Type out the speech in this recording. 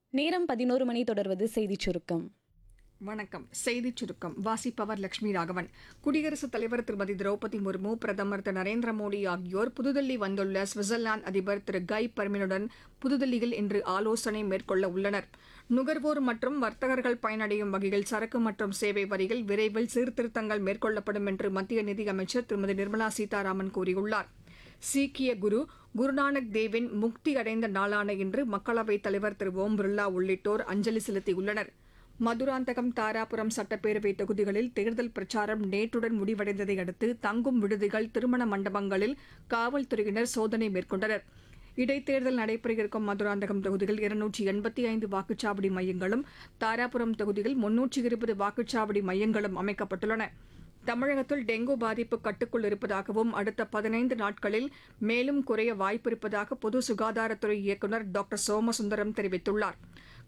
நேரம் பதினோரு மணி தொடர்வது செய்திச் சுருக்கம் வணக்கம் செய்திச் சுருக்கம் வாசிப்பவர் லட்சுமி ராகவன் குடியரசுத் தலைவர் திருமதி திரௌபதி முர்மு பிரதமர் திரு நரேந்திர மோடி ஆகியோர் புதுதில்லி வந்துள்ள சுவிட்சர்லாந்து அதிபர் திரு கை பர்மினுடன் புதுதில்லியில் இன்று ஆலோசனை மேற்கொள்ள உள்ளனர் நுகர்வோர் மற்றும் வர்த்தகர்கள் பயனடையும் வகையில் சரக்கு மற்றும் சேவை வரியில் விரைவில் சீர்திருத்தங்கள் மேற்கொள்ளப்படும் என்று மத்திய நிதியமைச்சர் திருமதி நிர்மலா சீதாராமன் கூறியுள்ளார் சீக்கிய குரு குருநானக் தேவின் முக்தி அடைந்த நாளான இன்று மக்களவைத் தலைவர் திரு ஓம் பிர்லா உள்ளிட்டோர் அஞ்சலி செலுத்தியுள்ளனர் மதுராந்தகம் தாராபுரம் சட்டப்பேரவை தொகுதிகளில் தேர்தல் பிரச்சாரம் நேற்றுடன் முடிவடைந்ததை அடுத்து தங்கும் விடுதிகள் திருமண மண்டபங்களில் காவல்துறையினர் சோதனை மேற்கொண்டனர் இடைத்தேர்தல் நடைபெற இருக்கும் மதுராந்தகம் தொகுதியில் இருநூற்றி எண்பத்தி ஐந்து வாக்குச்சாவடி மையங்களும் தாராபுரம் தொகுதியில் முன்னூற்றி இருபது வாக்குச்சாவடி மையங்களும் அமைக்கப்பட்டுள்ளன தமிழகத்தில் டெங்கு பாதிப்பு கட்டுக்குள் இருப்பதாகவும் அடுத்த பதினைந்து நாட்களில் மேலும் குறைய வாய்ப்பிருப்பதாக பொது சுகாதாரத்துறை இயக்குநர் டாக்டர் சோமசுந்தரம் தெரிவித்துள்ளார்